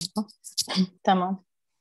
تمام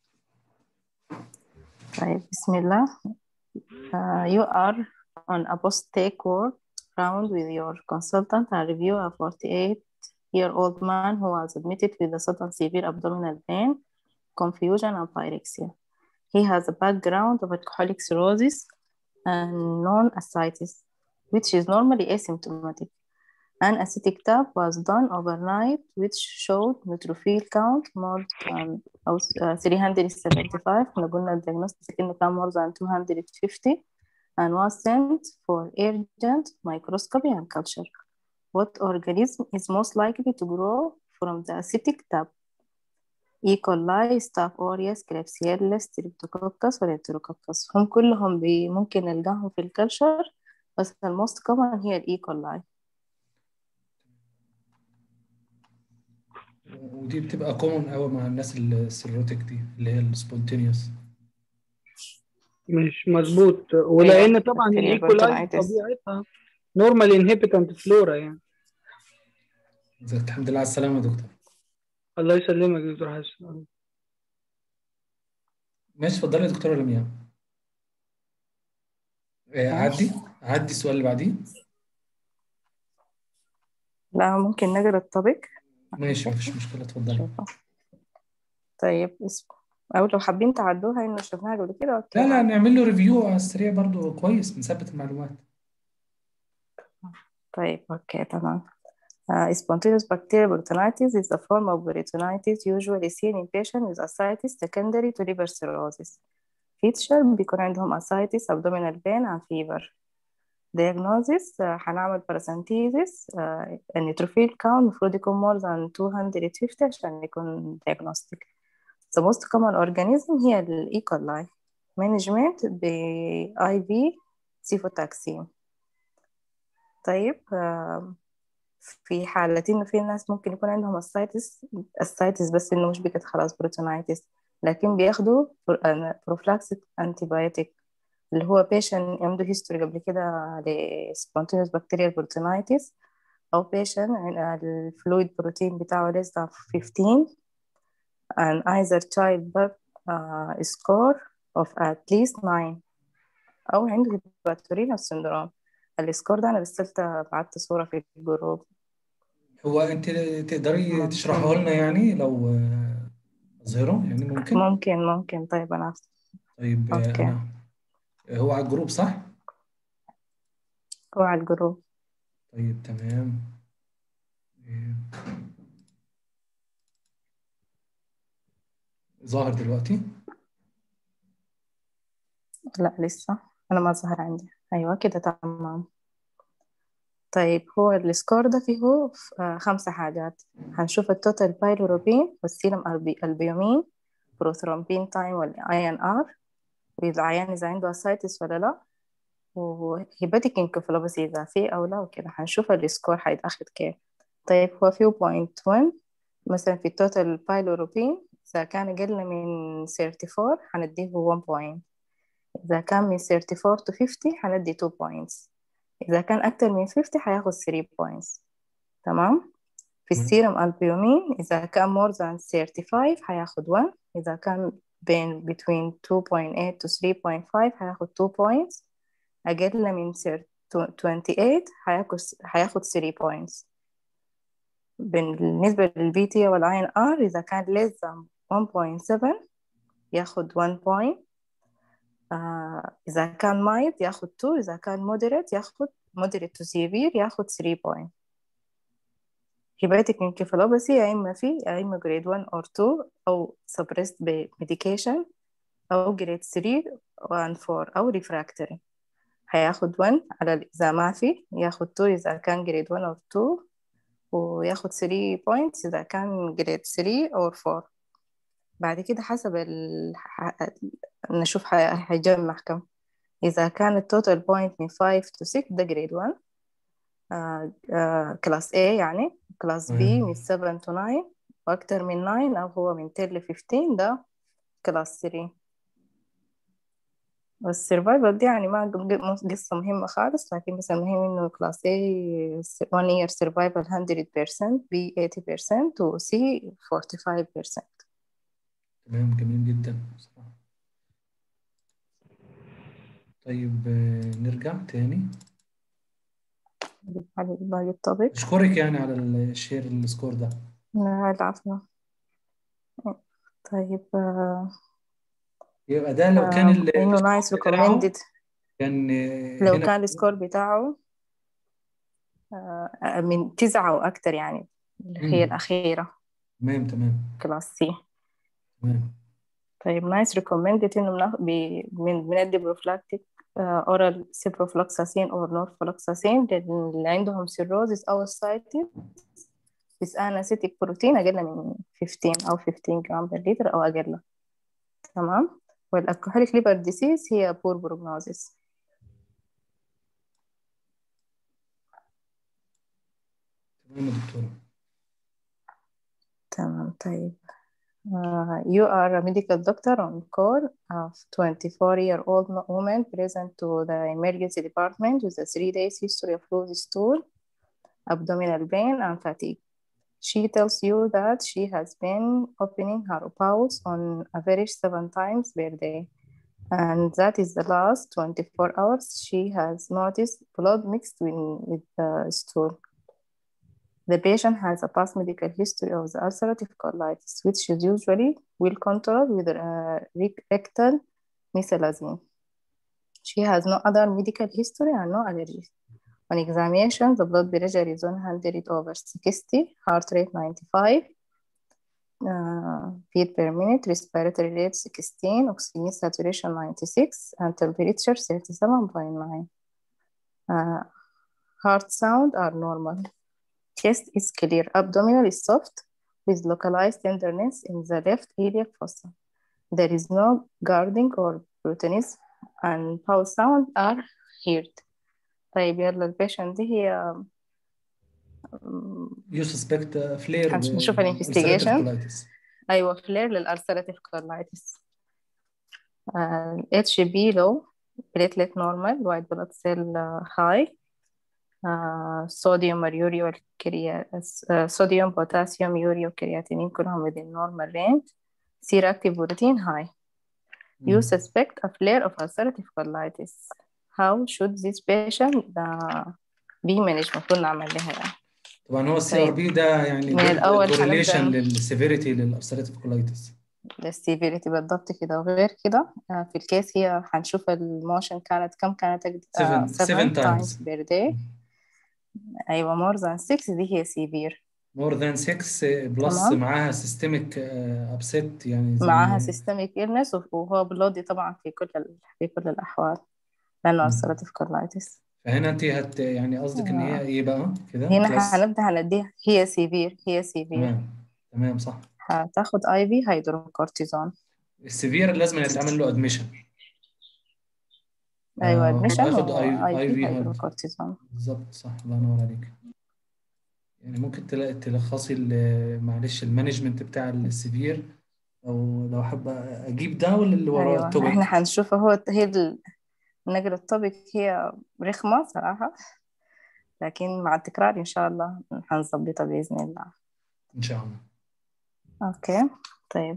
طيب بسم الله uh, you are on a post-take work round with your consultant and review a 48-year-old man who was admitted with a sudden severe abdominal pain, confusion, and pyrexia. He has a background of alcoholic cirrhosis and non-ascites, which is normally asymptomatic. An acetic tap was done overnight, which showed neutrophil count more than أو uh, 375. احنا قلنا الديagnostic إنه كان more than 250 and was sent for urgent microscopy and culture. What organism is most likely to grow from the acetic tap? E. coli, Staph aureus, Klebsiella, Streptococcus والenterococcus هم كلهم بي ممكن نلقاهم في الكلشر بس ال most common هي ال E. coli ودي بتبقى كومن قوي مع الناس السيروتيك دي اللي هي السبونتينيوس مش مظبوط ولان طبعا الايكولاي طبيعتها نورمال انهبيتنت فلورا يعني الحمد لله على السلامه يا دكتور الله يسلمك يا دكتور حسن ماشي اتفضلي يا دكتوره لمياء عدي عدي السؤال اللي بعديه لا ممكن نقرا الطبق ماشي مفيش مشكله اتفضلي طيب اسم او لو حابين تعدوها انه شفناها قبل كده اوكي لا لا نعمل له ريفيو على السريع برضو كويس بنثبت المعلومات طيب اوكي تمام Uh, spontaneous bacterial peritonitis is a form of peritonitis usually seen in patients with ascites secondary to liver cirrhosis. Feature بيكون عندهم ascites, abdominal pain and fever. Diagnosis uh, هنعمل paracentesis uh, النيتروفيل count المفروض يكون more than 250 عشان يكون diagnostic. The most common organism هي ال E. coli. Management ب IV cefotaxime. طيب uh, في حالة إنه في ناس ممكن يكون عندهم السايتس السايتس بس إنه مش بقت خلاص بروتونايتس لكن بياخدوا بروفلاكسيك أنتيبيوتيك اللي هو بيشن عنده هيستوري قبل كده لسبونتينوس بكتيريال بروتونايتس أو بيشن الفلويد بروتين بتاعه less than 15 and either childbirth uh, score of at least 9 أو عنده هيباتورينا syndrome السكور ده انا رسلت بعت صورة في الجروب هو انت تقدري تشرحه لنا يعني لو اظهره يعني ممكن ممكن ممكن طيب انا طيب أوكي. أنا هو على الجروب صح؟ هو على الجروب طيب تمام ظاهر دلوقتي لا لسه انا ما ظهر عندي ايوه كده تمام طيب هو السكور ده فيه آه خمسة حاجات هنشوف التوتال بايلوروبين والسيرم البيومين بروثرومبين تايم والاي ان ار والعيان اذا عنده اسايتس ولا لا وهيباتيك انكفالوباثي اذا في او لا وكده هنشوف السكور هيتاخد كيف طيب هو فيه بوينت 1 مثلا في التوتال بايلوروبين اذا كان اقل من 34 هنديه 1 بوينت إذا كان من 34 to 50 هندي 2 points إذا كان أكتر من 50 هياخد 3 points تمام في السيرم البيومين إذا كان more than 35 هياخد 1 إذا كان بين between 2.8 to 3.5 هياخد 2 points أقل من 28 هياخد هياخد 3 points بالنسبة للبي تي والآي ان ار إذا كان less than 1.7 ياخد 1 point آه إذا كان mild ياخد 2 إذا كان moderate ياخد moderate to severe ياخد 3 point hepatic encephalopathy يا إما في يا إما grade 1 or 2 أو suppressed ب medication أو grade 3 and 4 أو refractory هياخد 1 على إذا ما في ياخد 2 إذا كان grade 1 or 2 وياخد 3 points إذا كان grade 3 or 4 بعد كده حسب ال... نشوف هيجمع كم إذا كان التوتال بوينت من 5 to 6 ده جريد 1 كلاس A يعني كلاس B من 7 to 9 وأكتر من 9 أو هو من 10 ل 15 ده كلاس 3 والسرفايفل دي يعني ما قصة مهمة خالص لكن بس المهم إنه كلاس A 1 year survival 100% B 80% و C 45% تمام جميل جدا بصراحة طيب آه، نرجع تاني على باقي التوبيك أشكرك يعني على الشير السكور ده لا العفو طيب آه، يبقى ده لو كان آه، ال- إنه السكور نايس بتاعه ريكومندد كان آه، لو هنا كان السكور بتاعه آه، من تسعة وأكتر يعني اللي هي مم. الأخيرة تمام تمام كلاس سي تمام طيب نايس ريكومندد إنه بناخ- بي- من بندي بروفلاكتيك أورال سيبروفلوكساسين أو نورفلوكساسين للي عندهم سيروزيس أو السايتس بس أناسيتيك بروتين أقل من 15 أو 15 جرام بر لتر أو أقل تمام والألكوهوليك ليبر ديسيز هي بور بروجنوزيس تمام يا دكتورة تمام طيب Uh, you are a medical doctor on call of 24-year-old woman present to the emergency department with a three days history of loose stool, abdominal pain, and fatigue. She tells you that she has been opening her bowels on average seven times per day, and that is the last 24 hours she has noticed blood mixed with, with the stool. The patient has a past medical history of the ulcerative colitis, which is usually well controlled with uh, rectal mesalazine. She has no other medical history and no allergies. On examination, the blood pressure is 100 over 60, heart rate 95, uh, beat per minute, respiratory rate 16, oxygen saturation 96, and temperature 37.9. Uh, heart sound are normal. Chest is clear. Abdominal is soft with localized tenderness in the left iliac fossa. There is no guarding or proteinism and pulse sound are heard. طيب يلا البيشنت دي هي You suspect uh, flare هنشوف uh, الانفستيجيشن ulcerative colitis. ايوه فلير للالسراتيف كولايتس اتش بي لو بليتلت نورمال وايت بلاد سيل هاي صوديوم واليوريا والكريا صوديوم بوتاسيوم يوريا وكرياتينين كلهم within normal range C-reactive protein high you مم. suspect a flare of ulcerative colitis how should this patient uh, be managed المفروض نعمل لها يعني طبعا هو السي ار طيب بي ده يعني من الأول كورليشن هنبدأ للسيفيريتي للألسراتيف كولايتس السيفيريتي بالضبط كده وغير كده آه، في الكيس هي هنشوف الموشن كانت كم كانت 7 7 7 times تايمز per day أيوة more than 6 دي هي severe مور ذان 6 بلس تمام معاها سيستميك ابسيت يعني معاها زي systemic illness وهو بلودي طبعا في كل ال... في كل الأحوال لأنه مم. ulcerative colitis فهنا انت هت يعني قصدك ان هي آه، ايه بقى كده هنا كلاس هنبدأ هنديها هي severe هي severe تمام تمام صح هتاخد IV هيدروكورتيزون السيفير لازم يتعمل له ادميشن أيوة آه admission واخد و اي اي IV في هيدروكورتيزون بالظبط صح الله ينور عليك يعني ممكن تلاقي تلخصي ال- معلش المانجمنت بتاع السيفير او لو حابه اجيب ده ولا اللي وراه أيوة التوبيك احنا هنشوف هو هي ال- نقل الطبق هي رخمة صراحة لكن مع التكرار إن شاء الله هنظبطها بإذن الله ان شاء الله أوكي طيب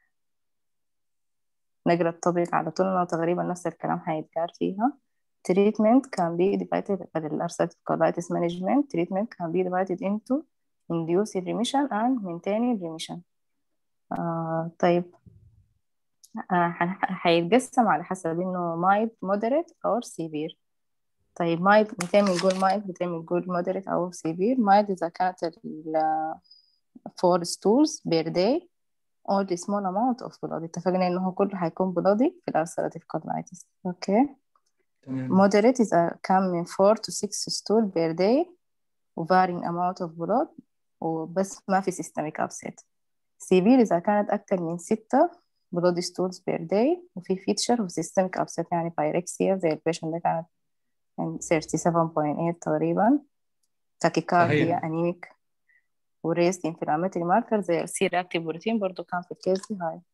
نقرأ الطبق على طول إنه تقريبا نفس الكلام هيتقال فيها treatment can be divided ulcerative colitis management treatment can be divided into induced remission and maintained remission آه طيب آه هن- هيتقسم على حسب إنه mild moderate أو severe طيب mild متى بنقول mild متى بنقول moderate أو severe mild إذا كانت ال four stools per day or the small amount of blood اتفقنا إنه هو كله هيكون bloody في الألسراتيف colitis أوكي تمام moderate إذا كان من four to six stool per day و varying amount of blood وبس ما في systemic upset severe إذا كانت أكتر من ستة bloody stools per day وفي feature و systemic upset يعني pyrexia زي البيشن ده كانت يعني 37.8 تقريبا تاكيكارديا صحيح أنيميك وريست inflammatory marker زي السي reactive بروتين برضو كان في الكيس دي هاي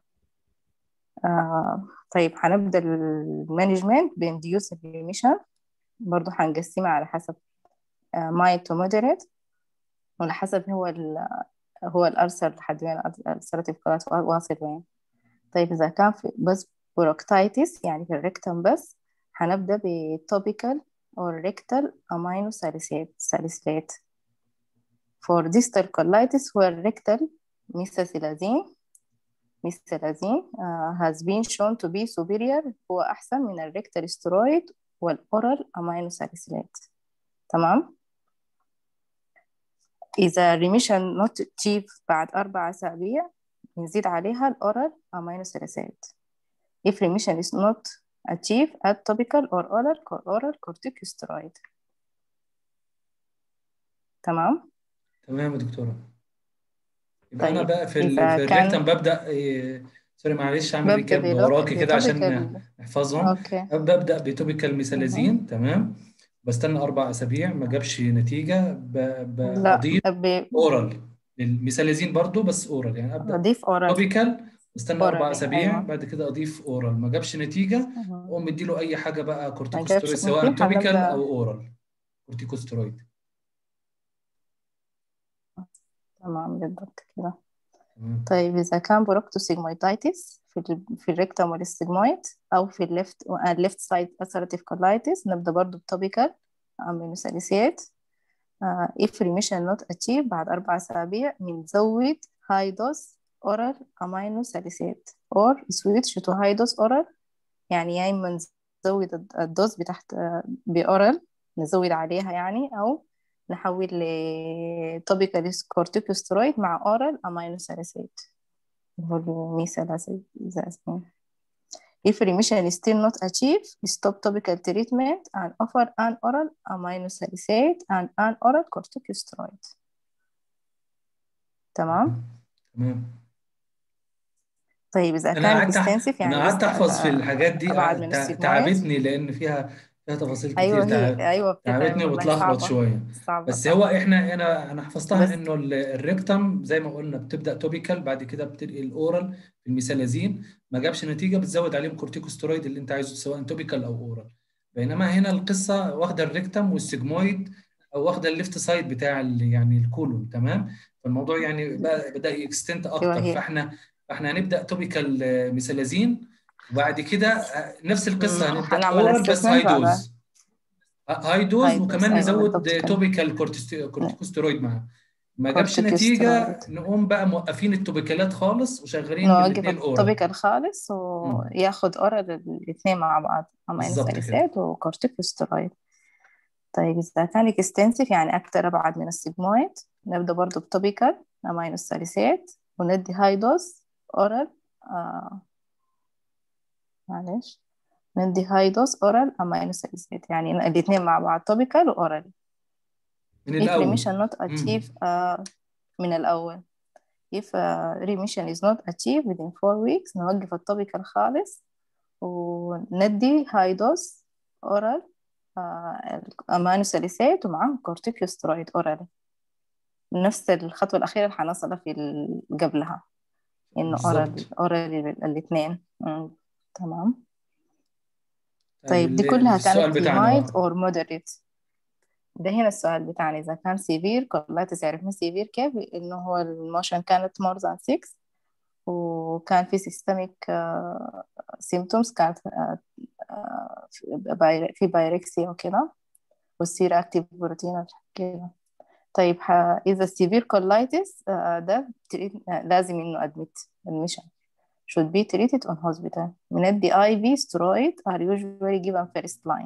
آه طيب هنبدأ المانجمنت بانديوس ريميشن برضو هنقسمها على حسب مايل تو مودريت وعلى حسب هو ال هو الألسر لحد وين الألسراتيف كولايتس واصل وين طيب إذا كان في بس بروكتايتس يعني في الريكتم بس هنبدأ بتوبيكال or rectal aminosalicylate for distal colitis where rectal methicillazine methicillazine uh, has been shown to be superior هو أحسن من الريكتال سترويد والأورال aminosalicylate تمام إذا remission not achieved بعد أربع أسابيع نزيد عليها الأورال aminosalicylate if remission is not achieved add topical or oral oral corticosteroid تمام تمام يا دكتورة يبقى أنا طيب بقى في ال إذا في كان الريكتم ببدأ إيه سوري معلش أعمل ببدأ ريكاب بلوك وراكي كده عشان بتوبيكال نحفظهم أوكي ببدأ بتوبيكال مهم. ميثالازين تمام بستنى أربع أسابيع ما جابش نتيجة ب- لا بأضيف ب- أورال الميثالازين برضو بس أورال يعني أبدأ بضيف أورال توبيكال استنى أربع أورالي أسابيع أيوة بعد كده أضيف أورال ما جابش نتيجة مهم. أقوم مديله أي حاجة بقى ما كورتيكوستيرويد جابش سواء نتيجة توبيكال هنبدأ أو أورال كورتيكوستيرويد تمام بالضبط كده تمام طيب إذا كان بروكتوسيجمويدايتس في ال في الريكتم والستجمويد أو في الليفت الليفت سايد ulcerative colitis نبدأ برضو بتوبيكال أمينوساليسيت uh, if remission not achieved بعد أربع أسابيع بنزود high dose oral aminosalicylate or switch to high dose oral يعني يا إما نزود الد- الدوز بتاعت بأورال نزود عليها يعني أو نحول ل topical corticosteroid مع oral aminosalicylate اللي هو الميثالازين If remission is still not achieved, stop topical treatment and offer an oral aminosalicylate and an oral corticosteroid. تمام؟ تمام طيب إذا انا كان قعدت أح- extensive انا يعني قعدت لسه احفظ في الحاجات دي أبعد قع- من تع- السيجمويد تعبتني لان فيها فيها تفاصيل أيوة كتير هي تع- أيوة بتتعب تعبتني والله وبتلخبط صعبة شويه صعبة بس صعبة هو احنا انا انا حفظتها بس انه ال- الريكتم زي ما قلنا بتبدا توبيكال بعد كده بتنقل الاورال في الميثالازين ما جابش نتيجه بتزود عليهم كورتيكوستيرويد اللي انت عايزه سواء توبيكال او اورال بينما هنا القصه واخده الريكتم والسيجمويد او واخده الليفت سايد بتاع ال- يعني الكولون تمام فالموضوع يعني بقى بدا يكستنت أيوة اكتر هي فاحنا فاحنا هنبدا توبيكال ميثالازين وبعد كده آه، نفس القصه أمم، هنبدا هنعمل اورال بس هاي assessment بعدها دوز هاي دوز هاي دوز وكمان أيوة نزود بالضبط كده توبيكال كورتيكوستيرويد معاه ما جابش نتيجة corticosteroid نقوم بقى موقفين التوبيكالات خالص وشغالين نوقف بالاثنين اورال التوبيكال خالص مم. وياخد اورال الاثنين مع بعض بالظبط كده امينوساليسات وكورتيكوستيرويد طيب إذا كان اكستنسيف يعني أكتر أبعد من السيجمويد نبدأ برضو بتوبيكال امينوساليسات وندي هاي دوز اورال آه معلش ندي هاي دوز اورال امينوساليسات يعني الاثنين مع بعض توبيكال واورال من if الأول remission not مم. achieved uh, من الأول if uh, remission is not achieved within four weeks نوقف التوبيكال خالص وندي high dose oral امينوساليسات ومعاهم كورتيكوسترويد اورال نفس الخطوة الأخيرة اللي حنصلها في ال- قبلها إنه اورال بالظبط اورال الاثنين تمام طيب طيب دي ال- كلها السؤال كانت بتاعنا mild بقى or moderate ده هنا السؤال بتاعنا إذا كان سيفير كولايتس عرفنا سيفير كيف إنه هو الموشن كانت more than 6 وكان في systemic uh, symptoms كانت uh, uh, في في بايركسيا وكده والسير أكتيف بروتين كده طيب ح... إذا severe colitis uh, ده treat- uh, لازم إنه admit admission should be treated on hospital بندي IV steroid are usually given first line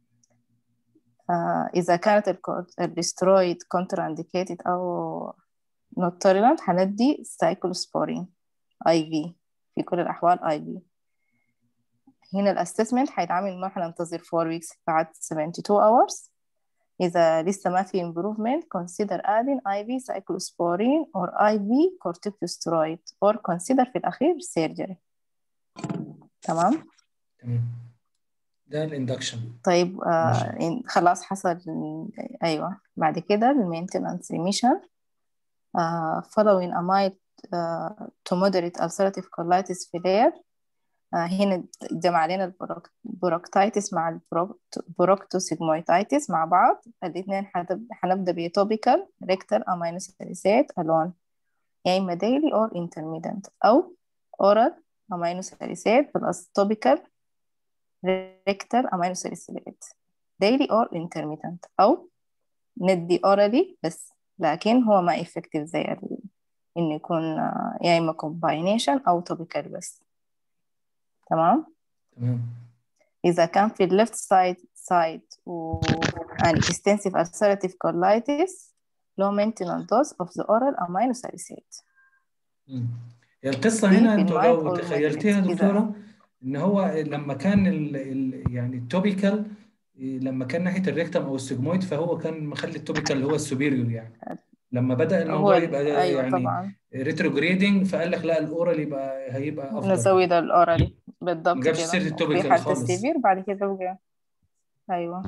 آه، إذا كانت الكو- السترويد contraindicated أو not tolerant هندي cyclosporine IV في كل الأحوال IV هنا الأسسمنت هيتعمل إنه إحنا ننتظر 4 weeks بعد 72 hours إذا لسه ما في improvement consider adding IV cyclosporine or IV corticosteroid or consider في الأخير surgery تمام تمام ده الاندكشن طيب آه ماشي إن- خلاص حصل أيوة بعد كده المينتنانس remission uh, following a mild uh, to moderate ulcerative colitis failure uh, هنا جمع علينا البروكتايتس مع البروكتوسيجمويتايتس مع بعض الاثنين حنبدأ بتوبيكال ريكتال aminosalicylate alone يا إما daily or intermittent أو oral امينو ساليسيت بلس توبيكال ريكتال امينو ساليسيت daily or intermittent او ندي orally بس لكن هو ما effective زي إنه يكون يا إما combination أو topical بس تمام؟ تمام إذا كان في left side side و an extensive ulcerative colitis low maintenance dose of the oral amino salicylate هي القصة هنا انتوا لو تخيلتيها دكتورة ان هو لما كان ال ال يعني التوبيكال لما كان ناحية الريكتم او السجمويد فهو كان مخلي التوبيكال اللي هو السوبيريور يعني لما بدأ الموضوع يبقى أيوة يعني طبعا ريتروجريدنج فقال لك لا الاورال يبقى هيبقى افضل نزود الأورالي بالضبط ما جابش كده سيرة في التوبيكال حالة خالص السيفير بعد كده بقى أيوة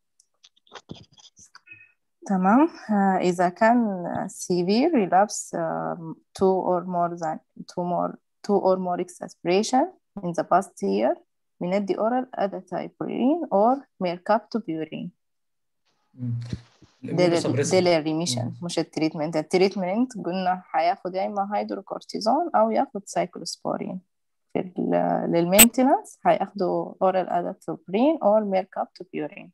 تمام آه، إذا كان severe relapse um, two or more than two more two or more exaspiration in the past year بندي oral azathioprine or mercaptopurine مم. ده الإميونوسبريسنت. للريميشن مش التريتمنت التريتمنت قلنا هياخد يا إما هيدروكورتيزون أو ياخد سايكلوسبورين في ال- للمينتنس هياخدوا oral azathioprine or mercaptopurine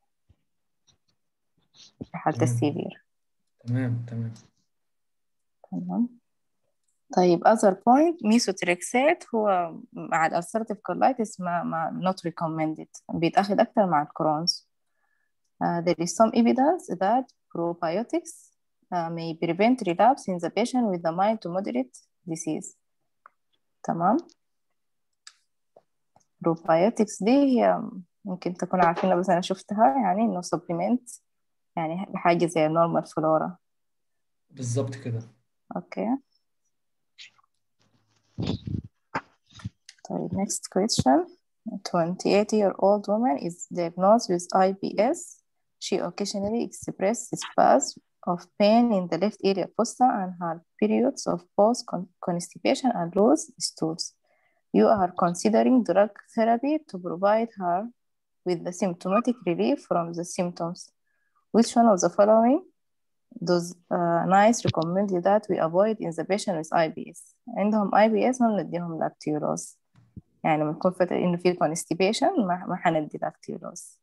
في حالة تمام. السيفير تمام تمام تمام طيب other point ميثوتريكسات هو مع الألسرتيف كولايتس ما ما not recommended بيتاخد أكتر مع الكرونز Uh, there is some evidence that probiotics uh, may prevent relapse in the patient with a mild to moderate disease تمام probiotics دي هي ممكن تكونوا عارفينها بس أنا شفتها يعني إنه supplement يعني حاجة زي النورمال فلورا بالظبط كده Okay. طيب next question. 28-year-old woman is diagnosed with IBS. She occasionally expresses spasms of pain in the left area fossa and her periods of both con- constipation and loose stools. You are considering drug therapy to provide her with the symptomatic relief from the symptoms. Which one of the following does uh, NICE recommend that we avoid in the patient with IBS عندهم IBS ما بنديهم لاكتيولوز يعني لما يكون فترة إنه في constipation ما ما حندي لاكتيولوز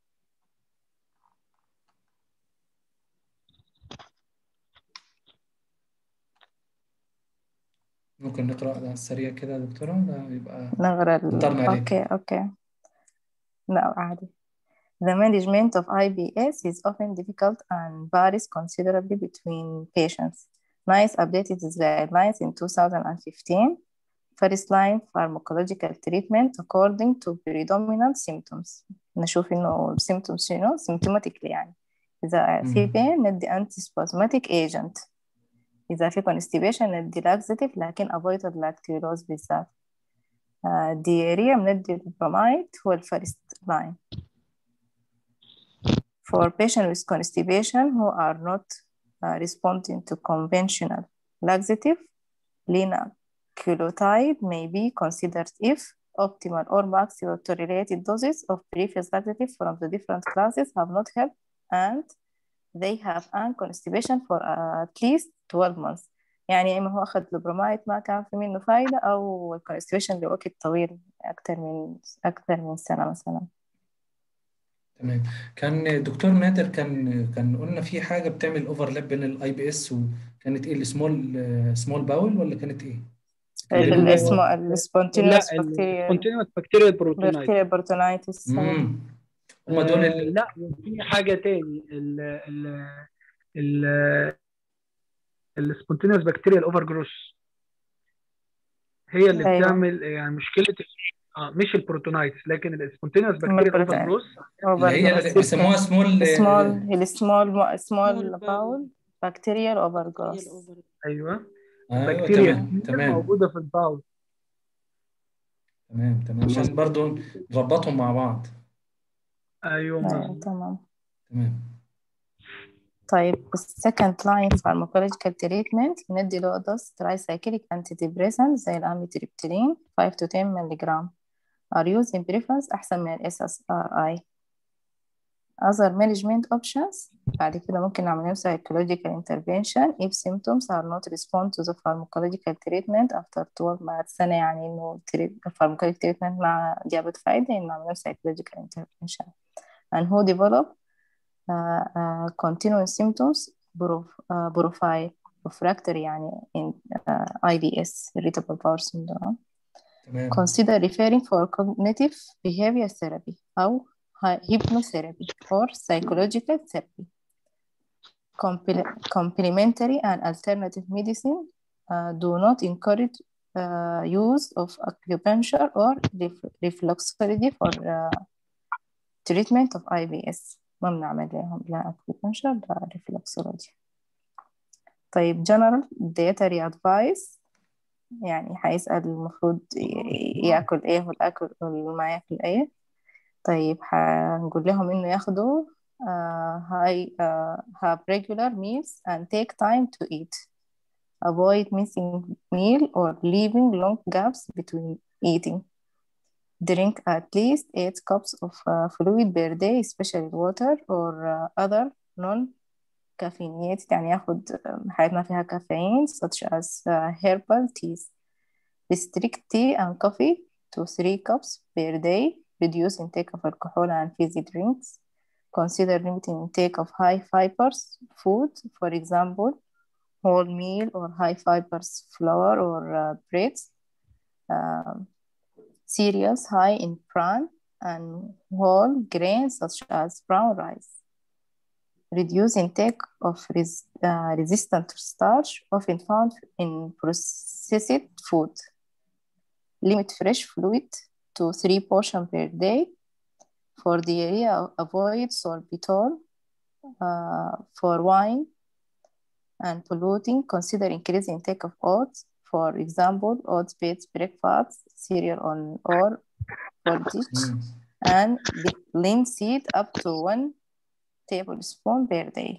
ممكن نقرأ على السريع كده يا دكتورة لا يبقى نغرى ال... كترنا عليك. أوكي أوكي لا عادي The management of IBS is often difficult and varies considerably between patients. NICE updated its guidelines in 2015 first line pharmacological treatment according to predominant symptoms نشوف إنه symptoms شنو symptomatically يعني إذا في مم. pain ندي antispasmodic agent إذا في constipation ندي laxative لكن avoid اللاكتيولوز بالذات uh, diarrhea بندي البرومايد هو الفيرست line for patients with constipation who are not uh, responding to conventional laxative linaclotide may be considered if optimal or maximal tolerated doses of previous laxative from the different classes have not helped and they have an constipation for uh, at least 12 months يعني إما هو أخذ البرومايد ما كان في منه فايدة أو الكونستيبيشن لوقت طويل أكثر من أكثر من سنة مثلا تمام كان دكتور نادر كان كان قلنا في حاجة بتعمل اوفرلاب بين الاي بي اس وكانت ايه السمول سمول باول ولا كانت ايه؟ ال- اسمه لا السبونتينيوس بكتيريا السبونتينيوس بكتيريا بروتونايت بكتيريا بورتونايتس امم هم دول آه اللي لا وفي حاجة تاني ال ال ال السبونتينيوس بكتيريا الاوفر جروس هي اللي أيوة. بتعمل يعني مشكلة اه مش البروتونايتس لكن السبونتينيوس بكتيريا الاوفر البروتونايتس. جروس اللي هي اللي بيسموها سمول سمول السمول سمول Small باول بكتيريال اوفر هي جروس الأوفر ايوه ايوه بكتيريا تمام كتير تمام موجودة في الباول تمام تمام عشان برضو نربطهم مع بعض ايوه أيوة مظبوط تمام تمام طيب second line pharmacological treatment بندي له دوز tricyclic antidepressant زي الاميتريبتيلين 5 to 10 ملغ are used in preference أحسن من ال SSRI other management options بعد كده ممكن نعمل psychological intervention if symptoms are not respond to the pharmacological treatment after 12 مع السنة يعني إنه pharmacological treatment مع جابت فايدة إنه نعمل psychological intervention and who develop uh, uh, continuing symptoms uh, profile refractory يعني in uh, IBS irritable bowel syndrome تمام consider referring for cognitive behavior therapy أو hypnotherapy or psychological therapy. complementary and alternative medicine uh, do not encourage uh, use of acupuncture or reflexology for uh, treatment of IBS. ما بنعمل لهم لا acupuncture لا reflexology. طيب general dietary advice يعني حيسأل المفروض ياكل ايه والأكل وما ياكل ايه طيب هنقول لهم إنه ياخدوا uh, high, uh, have regular meals and take time to eat. Avoid missing meal or leaving long gaps between eating. Drink at least 8 cups of uh, fluid per day, especially water or other non-caffeinated يعني ياخد حاجات ما فيها كافيين such as herbal teas. Restrict tea and coffee to 3 cups per day reduce intake of alcohol and fizzy drinks. Consider limiting intake of high fibers food, for example, whole meal or high fibers flour or uh, breads. Um, cereals high in bran and whole grains such as brown rice. Reduce intake of res uh, resistant starch often found in processed food. Limit fresh fluid to three portions per day. For diarrhea, avoid sorbitol. Uh, for wine and polluting, consider increasing intake of oats. For example, oats-based breakfast, cereal on or porridge, and linseed up to one tablespoon per day.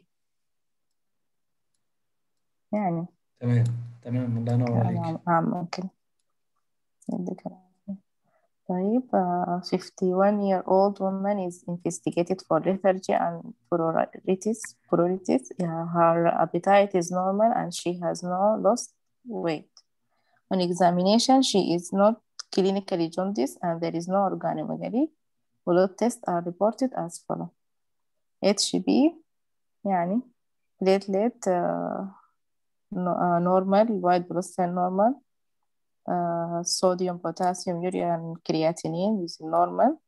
يعني تمام تمام الله ينور عليك ممكن يديك طيب uh, 51 year old woman is investigated for lethargy and pruritus. pruritus. Yeah, her appetite is normal and she has no lost weight. On examination, she is not clinically jaundiced and there is no organomegaly. Blood tests are reported as follow. HB يعني platelet uh, normal, white blood cell normal, uh, sodium, potassium, urea, and creatinine is normal.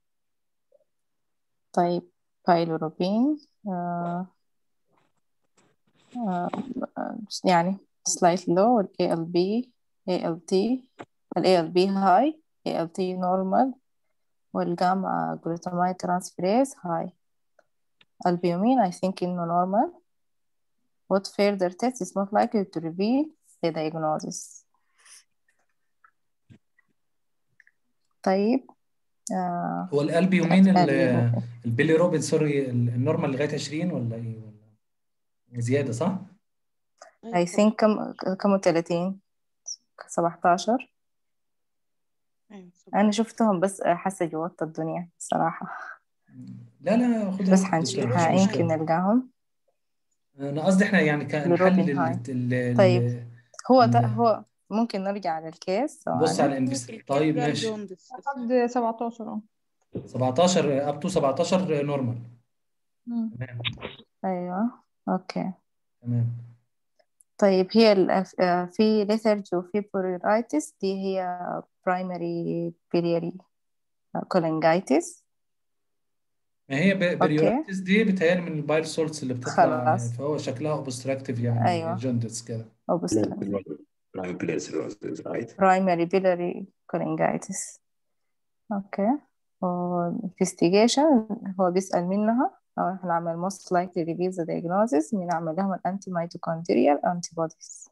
Type bilirubin uh, uh, يعني slightly low ALB ALT ال ALB high ALT normal والجاما glutamate transferase high albumin I think إنه normal what further test is not likely to reveal the diagnosis طيب آه هو القلب يومين البيلي روبن سوري النورمال لغايه 20 ولا ايه ولا زياده صح؟ I think كم كم 30 17 أنا شفتهم بس حاسة جوات الدنيا صراحة لا لا خدها بس حنشوفها يمكن نلقاهم أنا قصدي إحنا يعني كنحل ال طيب هو هو ممكن نرجع على الكيس بص على الانفست طيب ماشي لحد 17 17 اب تو 17 نورمال تمام ايوه اوكي تمام طيب هي في ليثرج وفي بوريرايتس دي هي برايمري بيلياري كولينجايتس ما هي بريوريتس دي بتهيألي من البايل سولتس اللي بتطلع خلاص. فهو شكلها اوبستراكتيف يعني أيوة. جوندس كده برايمري بيلاري كولينجايتس اوكي investigation هو بيسأل منها أو إحنا نعمل most likely reveal the diagnosis بنعمل لهم الأنتي mitochondrial antibodies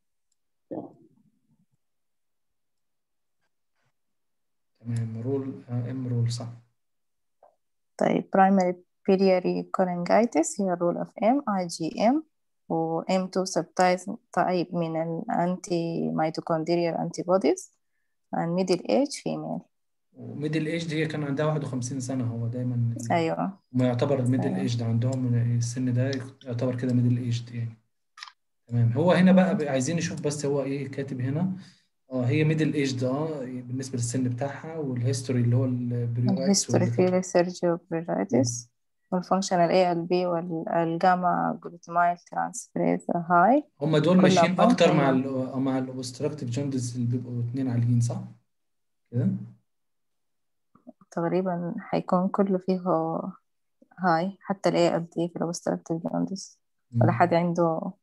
تمام رول ام رول صح طيب primary biliary cholangitis هي rule of M IgM و M2 subtype type من ال anti mitochondrial antibodies and middle age female وميدل ايج هي كان عندها 51 سنة هو دايما ال- أيوة ما يعتبر الميدل أيوة. ايج عندهم من السن ده يعتبر كده ميدل ايج يعني تمام هو هنا بقى بقى عايزين نشوف بس هو ايه كاتب هنا اه هي ميدل ايج اه بالنسبة للسن بتاعها والهيستوري اللي هو البريورايتس الهيستوري في ريسيرجي وبريلايتس والفانكشنال اي ال بي والجاما جلوتاميل ترانسفيريز هاي هم دول كل ماشيين أرقام اكتر مع أيوة. ال مع الاوبستراكتيف جوندس اللي بيبقوا اتنين عاليين صح؟ كده؟ تقريبا حيكون كله فيه هاي حتى ال ALD في الأوبستراكتيف جوندس ولا مم. حد عنده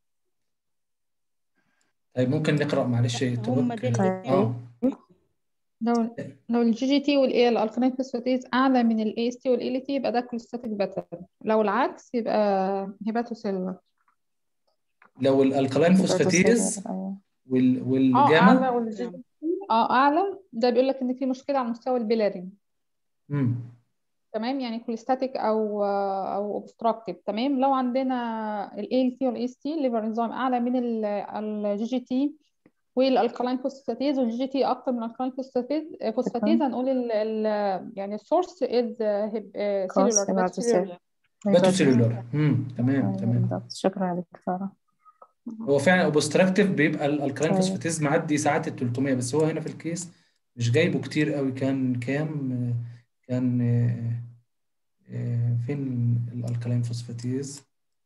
طيب ممكن نقرأ معلش هم توبك دول طيب. الاثنين اه لو لو الجي جي تي والاي الالكالين فوسفاتيز اعلى من الاي اس تي والاي تي يبقى ده كوليستاتيك باترن لو العكس يبقى هيباتوسيلولار لو الالكالين فوسفاتيز أيوة. وال اه والجاما اعلى والجي جي تي اه اعلى ده بيقول لك ان في مشكله على مستوى البيلارين امم تمام يعني كوليستاتيك او او اوبستراكتيف تمام لو عندنا الاي ال تي والاي اس تي ليفر انزيم اعلى من الجي جي تي والالكالين فوسفاتيز والجي جي تي اكتر من الالكالين فوسفاتيز فوسفاتيز هنقول ال ال يعني السورس از سيلولار هيباتوسيلولار. باتو سيلولار امم تمام أيوة تمام بالضبط شكرا يا دكتورة هو فعلا اوبستراكتيف بيبقى الالكالين طيب. فوسفاتيز معدي ساعات ال 300 بس هو هنا في الكيس مش جايبه كتير قوي كان كام آه، كان آه، آه، فين الالكالين فوسفاتيز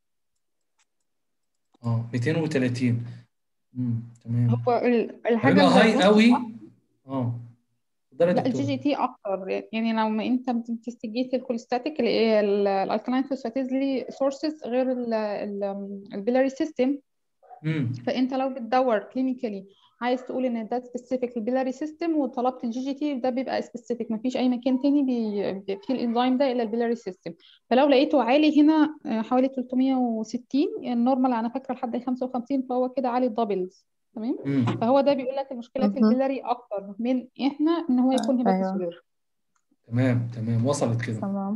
اه 230 امم تمام هو ال- الحاجه هيبقى اللي هاي بنص- قوي اه اتفضلي يا لا الجي دكتور جي تي اكتر يعني لما انت بتستجيت الكوليستاتيك الالكالين فوسفاتيز ليه سورسز غير البيلاري سيستم امم فانت لو بتدور كلينيكالي عايز تقول ان ده سبيسيفيك البيلاري سيستم وطلبت الجي جي تي ده بيبقى سبيسيفيك مفيش اي مكان تاني بي- بي- فيه الانزيم ده الا البيلاري سيستم فلو لقيته عالي هنا آه، حوالي 360 النورمال انا فاكره لحد 55 فهو كده عالي دبلز تمام امم فهو ده بيقول لك المشكله في مهم. البيلاري اكتر من احنا ان هو يكون أيوة. هيباتوسيلولار تمام تمام وصلت كده تمام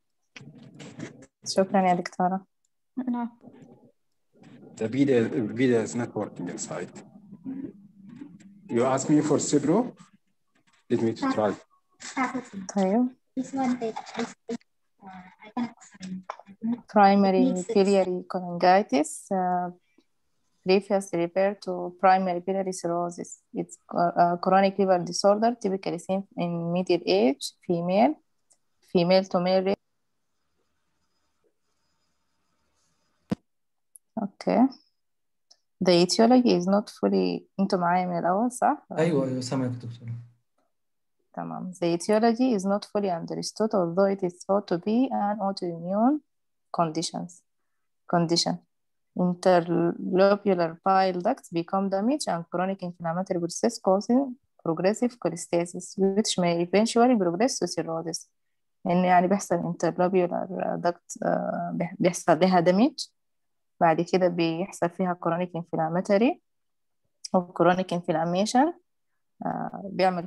شكرا يا دكتورة نعم The video, video is not working inside. You asked me for Cipro. Let me to try. طيب This one, they, this, uh, I can explain. primary Needs it. biliary cholangitis uh, previously referred to primary biliary cirrhosis. It's a chronic liver disorder typically seen in middle age female, female to male. ra- Okay. The etiology is not fully انتوا معايا من الأول صح؟ ايوه ايوه سامعك يا دكتور تمام. The etiology is not fully understood although it is thought to be an autoimmune conditions condition. Interlobular bile ducts become damaged and chronic inflammatory process causing progressive cholestasis which may eventually progress to cirrhosis. إن يعني بيحصل interlobular duct آه، بيح- بيحصل لها damage بعد كده بيحصل فيها chronic inflammatory أو chronic inflammation آه، بيعمل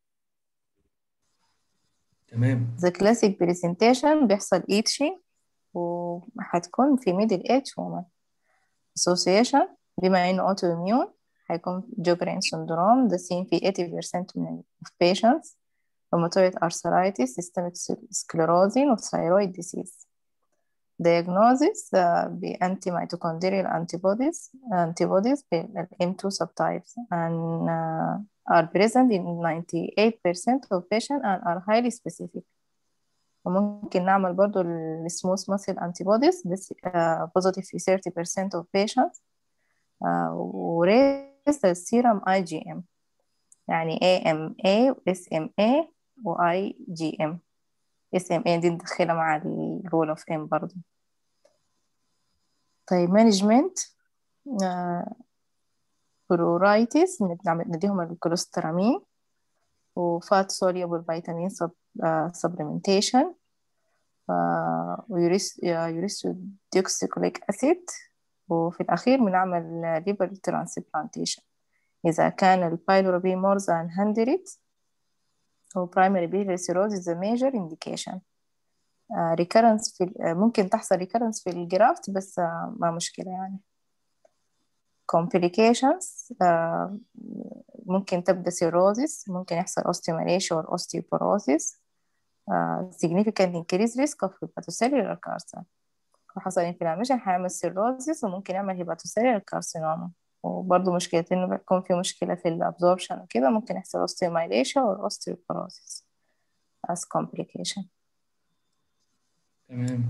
تمام The classic presentation بيحصل itching وهتكون في middle age woman association بما إنه autoimmune هيكون Sjogren syndrome ده seen في 80% من of patients rheumatoid arthritis systemic sclerosing و thyroid disease diagnosis uh, ب anti-mitochondrial antibodies antibodies بال M2 subtypes and uh, are present in 98% of patients and are highly specific وممكن نعمل برضو ال smooth muscle antibodies this uh, positive في 30% of patients uh, و raise the serum IgM يعني AMA و SMA و IgM SMA دي ندخلها مع ال rule of M برضو طيب management uh, pruritus نديهم الكوليسترامين وفات soluble vitamin sub, uh, supplementation uh, ويوريثروdeoxycholic acid وفي الأخير بنعمل liver transplantation إذا كان البايلوربين more than 100 هو primary biliary cirrhosis is a major indication uh, recurrence في uh, ممكن تحصل recurrence في الجرافت بس uh, ما مشكلة يعني complications uh, ممكن تبدأ cirrhosis ممكن يحصل osteomalacia or osteoporosis uh, significant increased risk of hepatocellular carcinoma وحصل inflammation هيعمل cirrhosis وممكن يعمل hepatocellular carcinoma وبرضه مشكلة إنه بيكون في مشكلة في الابزوربشن وكده ممكن يحصل osteomalacia or osteoporosis as complication تمام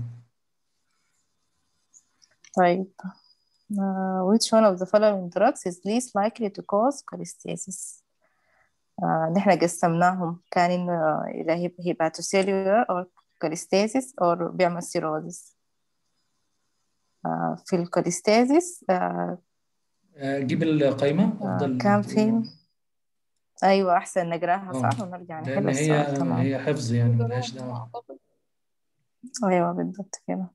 طيب uh, which one of the following drugs is least likely to cause cholestasis uh, نحن قسمناهم كان إنه إذا hepatocellular or cholestasis or بيعمل cirrhosis uh, في الكوليستازيس uh, جيب القائمة أفضل كان في أيوة أحسن نقراها آه. صح ونرجع نحل لأن هي السؤال تمام هي حفظ يعني ملهاش دعوة أيوة بالضبط كده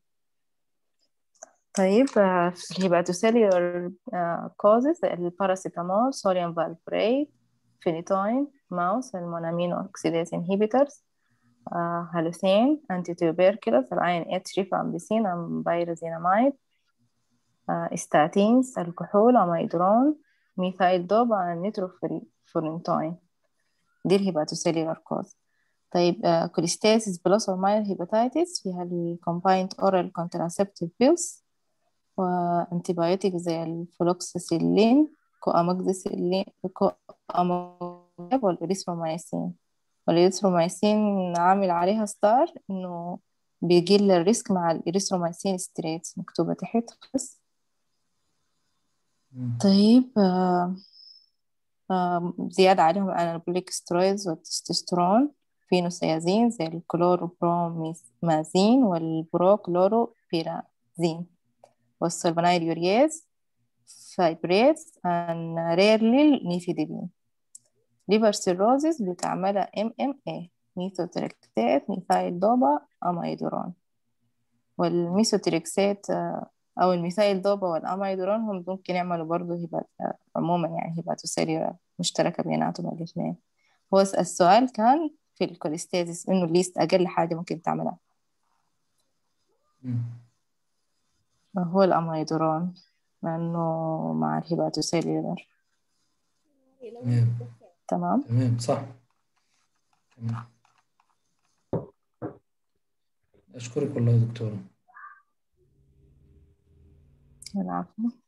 طيب آه، في الهيباتوسيلولر كوزز الباراسيتامول صوديوم فالبريت فينيتوين ماوس المونامينو اوكسيديز انهيبيتورز هالوثين انتي تيوبيركلوز العين اتش ريفامبيسين امبايرازيناميد استاتينز الكحول اميدرون ميثايل دوبا نيتروفورنتوين دي الهيباتوسيلولر كوز طيب كوليستاسيس بلس اور ماينر هيباتيتس فيها الكومبايند اورال كونتراسبتيف بيلز وانتيبيوتيك زي الفلوكسيسيلين كواموكسيسيلين كواموكسيسيلين والإريثرومايسين والإريثرومايسين عامل عليها ستار إنه بيقل الريسك مع الإريثرومايسين ستريتس مكتوبة تحت بس مم. طيب آه، آه، زيادة عليهم الأنابوليك سترويدز والتستوستيرون فينوسيازين زي الكلوروبرومازين والبروكلوروبيرازين والسلفونايل يورياز فايبريز and rarely نيفيديبين ليفر سيروزيس بتعملها MMA ميثوتريكسات ميثايل دوبا أمايدورون والميثوتريكسات آه، أو الميثايل دوبا والأمايدورون هم ممكن يعملوا برضه هبات آه، عموما يعني هيباتوسيلولار مشتركة بيناتهم الاثنين هو السؤال كان في الكوليستازيس إنه ليست أقل حاجة ممكن تعملها مم. هو الأمايدورون لأنه مع الهيباتوسيلولار تمام تمام تمام صح تمام أشكرك والله يا دكتورة العفو